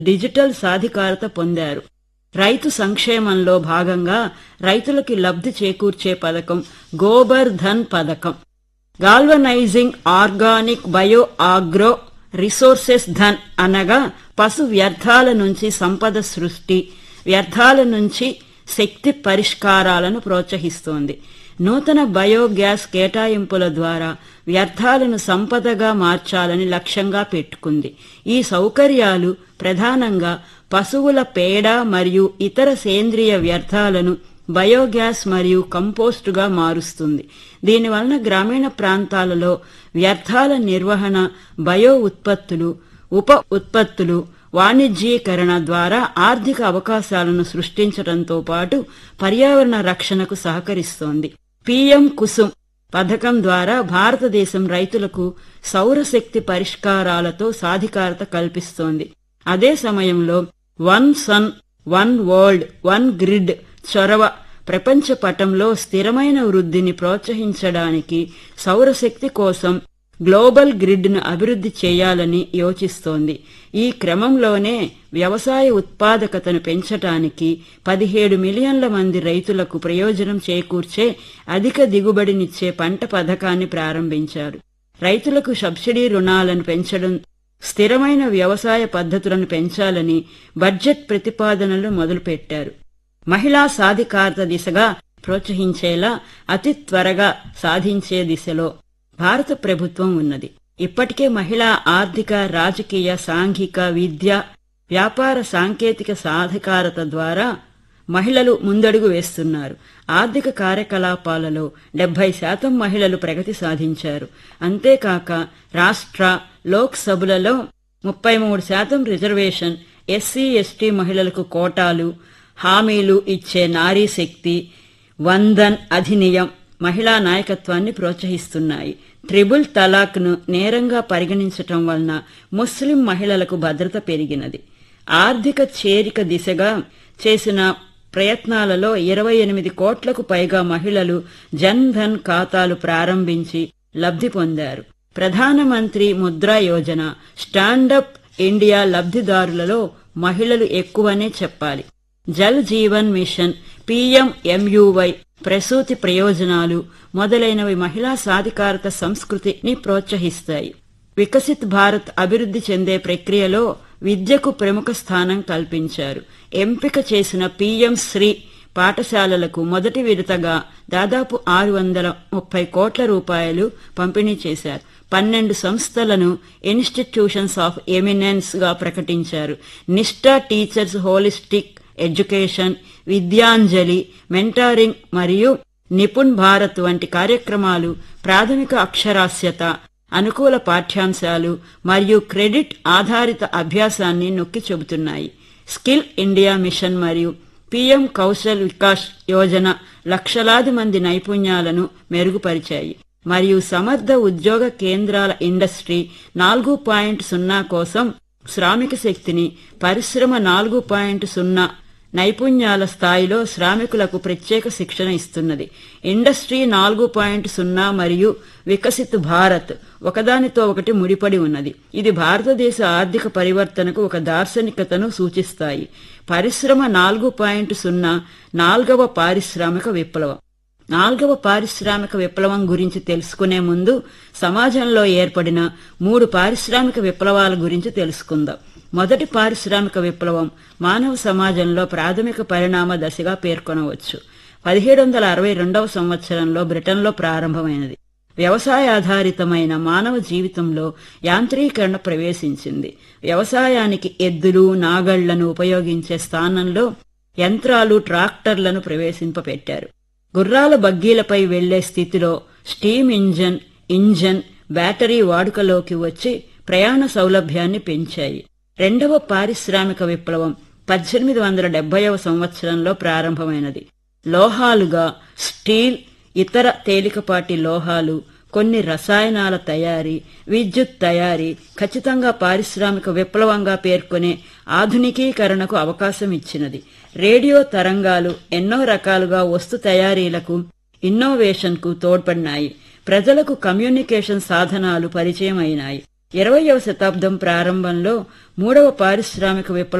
digital సాధికారత పొందారు రైతు సంక్షేమంలో భాగంగా రైతులకి లబ్ధి చేకూర్చే పథకం గోబర్ ధన్ పథకం galvanising organic bio agro resources Dhan అనగా పశు వ్యర్థాల నుంచి సంపద సృష్టి వ్యర్థాల నుంచి శక్తి పరిష్కారాలను ప్రోత్సహిస్తోంది నూతన బయోగ్యాస్ కేటాయింపుల ద్వారా వ్యర్థాలను సంపదగా మార్చాలని లక్ష్యంగా పెట్టుకుంది ఈ సౌకర్యాలు ప్రధానంగా పశువుల పేడ మరియు ఇతర సేంద్రియ వ్యర్థాలను బయోగ్యాస్ మరియు కంపోస్టుగా మారుస్తుంది దీనివలన గ్రామీణ ప్రాంతాలలో వ్యర్థాల నిర్వహణ బయో ఉత్పత్తులు ఉప ఉత్పత్తులు వాణిజ్యీకరణ ద్వారా ఆర్థిక అవకాశాలను సృష్టించడంతో పాటు పర్యావరణ రక్షణకు సహకరిస్తోంది పీఎం కుసుమ్ పథకం ద్వారా భారతదేశం రైతులకు సౌరశక్తి పరిష్కారాలతో సాధికారత కల్పిస్తోంది అదే సమయంలో one sun one world one grid చొరవ ప్రపంచ పటంలో స్థిరమైన వృద్ధిని ప్రోత్సహించడానికి సౌరశక్తి కోసం గ్లోబల్ గ్రిడ్ను అభివృద్ధి చేయాలని యోచిస్తోంది ఈ క్రమంలోనే వ్యవసాయ ఉత్పాదకతను పెంచటానికి పదిహేడు మిలియన్ల మంది రైతులకు ప్రయోజనం చేకూర్చే అధిక దిగుబడినిచ్చే పంట పథకాన్ని ప్రారంభించారు రైతులకు సబ్సిడీ రుణాలను పెంచడం స్థిరమైన వ్యవసాయ పద్ధతులను పెంచాలని బడ్జెట్ ప్రతిపాదనలు మొదలుపెట్టారు మహిళా సాధికారత దిశగా ప్రోత్సహించేలా అతి త్వరగా సాధించే దిశలో భారత ప్రభుత్వం ఉన్నది ఇప్పటికే మహిళా ఆర్థిక రాజకీయ సాంఘిక విద్య వ్యాపార సాంకేతిక సాధికారత ద్వారా మహిళలు ముందడుగు వేస్తున్నారు ఆర్థిక కార్యకలాపాలలో డెబ్బై శాతం మహిళలు ప్రగతి సాధించారు అంతేకాక రాష్ట్ర లోక్ సభలలో ముప్పై మూడు శాతం రిజర్వేషన్ ఎస్సీ ఎస్టీ మహిళలకు కోటాలు హామీలు ఇచ్చే నారీ శక్తి వందన్ అధినియం మహిళా నాయకత్వాన్ని ప్రోత్సహిస్తున్నాయి ట్రిబుల్ తలాక్ను నేరంగా పరిగణించటం వలన ముస్లిం మహిళలకు భద్రత పెరిగినది ఆర్థిక చేరిక దిశగా చేసిన ప్రయత్నాలలో ఇరవై ఎనిమిది కోట్లకు పైగా మహిళలు జన్ ధన్ ఖాతాలు ప్రారంభించి లబ్ధి పొందారు ప్రధానమంత్రి ముద్రా యోజన స్టాండప్ ఇండియా లబ్ధిదారులలో మహిళలు ఎక్కువనే చెప్పాలి జల్ జీవన్ మిషన్ పీఎంఎంయువై ప్రసూతి ప్రయోజనాలు మొదలైనవి మహిళా సాధికారత సంస్కృతిని ప్రోత్సహిస్తాయి వికసిత్ భారత్ అభివృద్ధి చెందే ప్రక్రియలో విద్యకు ప్రముఖ స్థానం కల్పించారు ఎంపిక చేసిన పీఎం శ్రీ పాఠశాలలకు మొదటి విడతగా దాదాపు ఆరు వందల ముప్పై కోట్ల రూపాయలు పంపిణీ చేశారు పన్నెండు సంస్థలను ఇన్స్టిట్యూషన్స్ ఆఫ్ ఎమినెన్స్ గా ప్రకటించారు Nishtha teachers holistic education Vidyanjali mentoring మరియు నిపుణ్ భారత్ వంటి కార్యక్రమాలు ప్రాథమిక అక్షరాస్యత అనుకూల పాఠ్యాంశాలు మరియు క్రెడిట్ ఆధారిత అభ్యాసాన్ని నొక్కి చెబుతున్నాయి స్కిల్ ఇండియా మిషన్ మరియు పీఎం కౌశల్ వికాస్ యోజన లక్షలాది మంది నైపుణ్యాలను మెరుగుపరిచాయి మరియు సమర్థ ఉద్యోగ కేంద్రాల ఇండస్ట్రీ నాలుగు పాయింట్ సున్నా కోసం శ్రామిక శక్తిని పరిశ్రమ నాలుగు పాయింట్ సున్నా నైపుణ్యాల స్థాయిలో శ్రామికులకు ప్రత్యేక శిక్షణ ఇస్తున్నది ఇండస్ట్రీ నాలుగు పాయింట్ సున్నా మరియు వికసిత్ భారత్ ఒకదానితో ఒకటి ముడిపడి ఉన్నది ఇది భారతదేశ ఆర్థిక పరివర్తనకు ఒక దార్శనికతను సూచిస్తాయి పరిశ్రమ నాలుగు పాయింట్ సున్నా నాల్గవ పారిశ్రామిక విప్లవం నాల్గవ పారిశ్రామిక విప్లవం గురించి తెలుసుకునే ముందు సమాజంలో ఏర్పడిన మూడు పారిశ్రామిక విప్లవాల గురించి తెలుసుకుందాం మొదటి పారిశ్రామిక విప్లవం మానవ సమాజంలో ప్రాథమిక పరిణామ దశగా పేర్కొనవచ్చు పదిహేడు వందల అరవై రెండవ సంవత్సరంలో బ్రిటన్లో ప్రారంభమైనది వ్యవసాయాధారితమైన మానవ జీవితంలో యాంత్రీకరణ ప్రవేశించింది వ్యవసాయానికి ఎద్దులు నాగళ్లను ఉపయోగించే స్థానంలో యంత్రాలు ట్రాక్టర్లను ప్రవేశింపపెట్టారు గుర్రాల బగ్గీలపై వెళ్లే స్థితిలో స్టీమ్ ఇంజన్ ఇంజన్ బ్యాటరీ వాడుకలోకి వచ్చి ప్రయాణ సౌలభ్యాన్ని పెంచాయి రెండవ పారిశ్రామిక విప్లవం పద్దెనిమిది వందల డెబ్బైవ సంవత్సరంలో ప్రారంభమైనది లోహాలుగా స్టీల్ ఇతర తేలికపాటి లోహాలు కొన్ని రసాయనాల తయారీ విద్యుత్ తయారీ ఖచ్చితంగా పారిశ్రామిక విప్లవంగా పేర్కొనే ఆధునికీకరణకు అవకాశం ఇచ్చినది రేడియో తరంగాలు ఎన్నో రకాలుగా వస్తు తయారీలకు ఇన్నోవేషన్కు తోడ్పడినాయి ప్రజలకు కమ్యూనికేషన్ సాధనాలు పరిచయం అయినాయి ఇరవయవ శతాబ్దం ప్రారంభంలో మూడవ పారిశ్రామిక విప్లవం